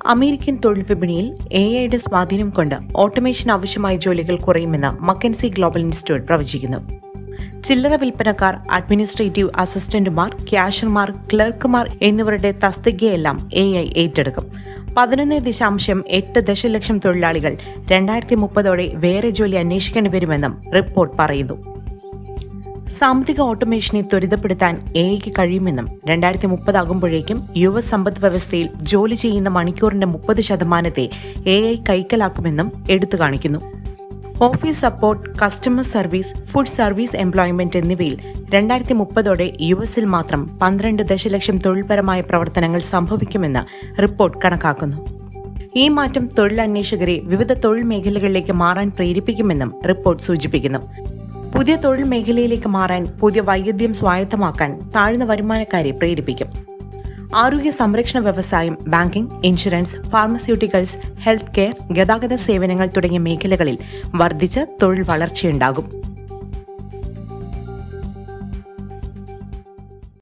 American തൊഴിൽ വിപണിയിൽ A ഐയുടെ സ്വാധീനം കൊണ്ട് ഓട്ടോമേഷൻ ആവശ്യമായ ജോലികൾ കുറയുമെന്ന് മക്കൻസി ഗ്ലോബൽ ഇൻസ്റ്റിറ്റ്യൂട്ട് പ്രവചിക്കുന്നു ചില്ലറ വിൽപ്പനക്കാർ അഡ്മിനിസ്ട്രേറ്റീവ് അസിസ്റ്റന്റുമാർ ക്യാഷർമാർ ക്ലർക്കുമാർ എന്നിവരുടെ തസ്തികയെല്ലാം എ ഐ ഏറ്റെടുക്കും പതിനൊന്ന് ദശാംശം എട്ട് ദശലക്ഷം തൊഴിലാളികൾ രണ്ടായിരത്തി മുപ്പതോടെ വേറെ ജോലി അന്വേഷിക്കേണ്ടി വരുമെന്നും റിപ്പോർട്ട് പറയുന്നു സാമ്പത്തിക ഓട്ടോമേഷനെ ത്വരിതപ്പെടുത്താൻ എ ഐക്ക് കഴിയുമെന്നും രണ്ടായിരത്തി മുപ്പതാകുമ്പോഴേക്കും യു എസ് സമ്പദ് വ്യവസ്ഥയിൽ ജോലി ചെയ്യുന്ന മണിക്കൂറിന്റെ മുപ്പത് ശതമാനത്തെ എ ഐ കൈക്കലാക്കുമെന്നും എടുത്തു കാണിക്കുന്നു office support customer service food service employment എന്നിവയിൽ രണ്ടായിരത്തി മുപ്പതോടെ യു എസിൽ മാത്രം പന്ത്രണ്ട് ദശലക്ഷം തൊഴിൽപരമായ പ്രവർത്തനങ്ങൾ സംഭവിക്കുമെന്ന് റിപ്പോർട്ട് കണക്കാക്കുന്നു ഈ മാറ്റം തൊഴിലന്വേഷകരെ വിവിധ തൊഴിൽ മേഖലകളിലേക്ക് മാറാൻ പ്രേരിപ്പിക്കുമെന്നും റിപ്പോർട്ട് സൂചിപ്പിക്കുന്നു പുതിയ തൊഴിൽ മേഖലയിലേക്ക് മാറാൻ പുതിയ വൈവിധ്യം സ്വായത്തമാക്കാൻ താഴ്ന്ന വരുമാനക്കാരെ പ്രേരിപ്പിക്കും ആരോഗ്യ സംരക്ഷണ വ്യവസായം banking insurance pharmaceuticals health care ഗതാഗത സേവനങ്ങൾ തുടങ്ങിയ മേഖലകളിൽ വർദ്ധിച്ച് തൊഴിൽ വളർച്ചയുണ്ടാകും